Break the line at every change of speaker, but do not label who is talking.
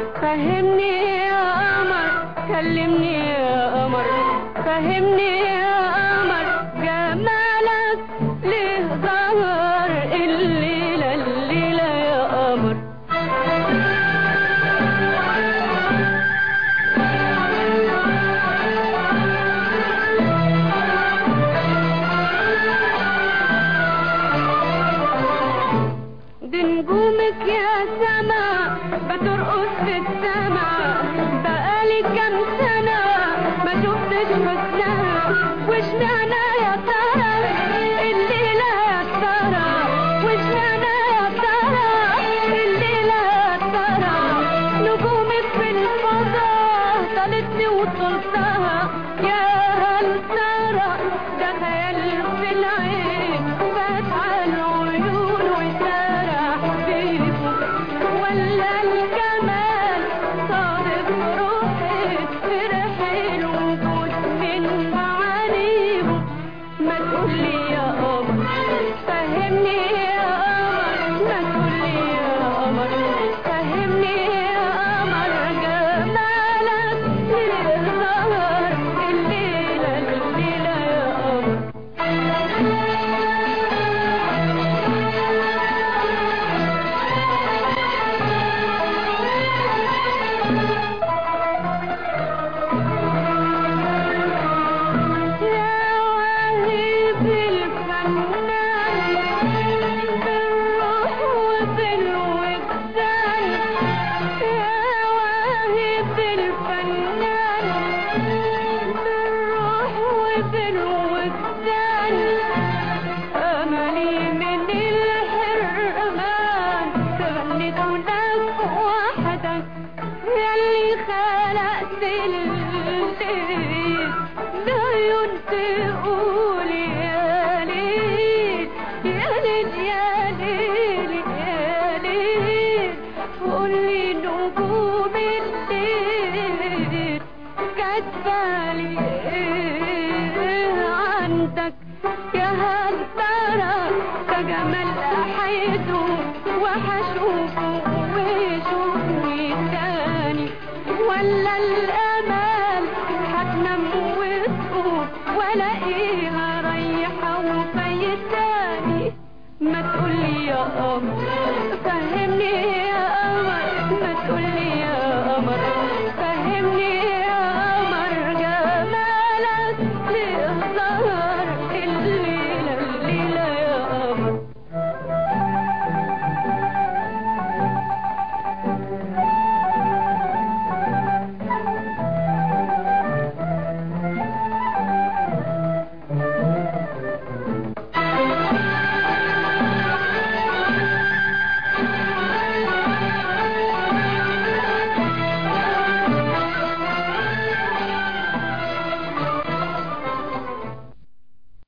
فهمني يا قمر كلمني يا قمر فهمني يا قمر جمالك ليه ظهر الليلة الليلة يا قمر دي نجومك يا سما بترقص في السما بقالي كام سنة ما شفتش حسنها واشمعنى يا ترى الليلة يا ترى واشمعنى يا ترى الليلة يا ترى نجومك في الفضاء طالتني وطلتها يا هل ترى ده خيال في العين فاتحة العيون وسارح فيكم ولا الجمال صادق روحي فرح الوجود من معانيهم ما تقولي يا قمر فهمني يا قمر ما تقولي يا قمر فهمني يا قمر جمالك ليه ظهر الليلة الليلة يا قمر يا وهيب الفنان بالروح وبالوجدان يا وهيب الفنان بالروح وبالوجدان أملي من الحرمان تغني دونك وحدك يلي خلقت الليل بعيون تقول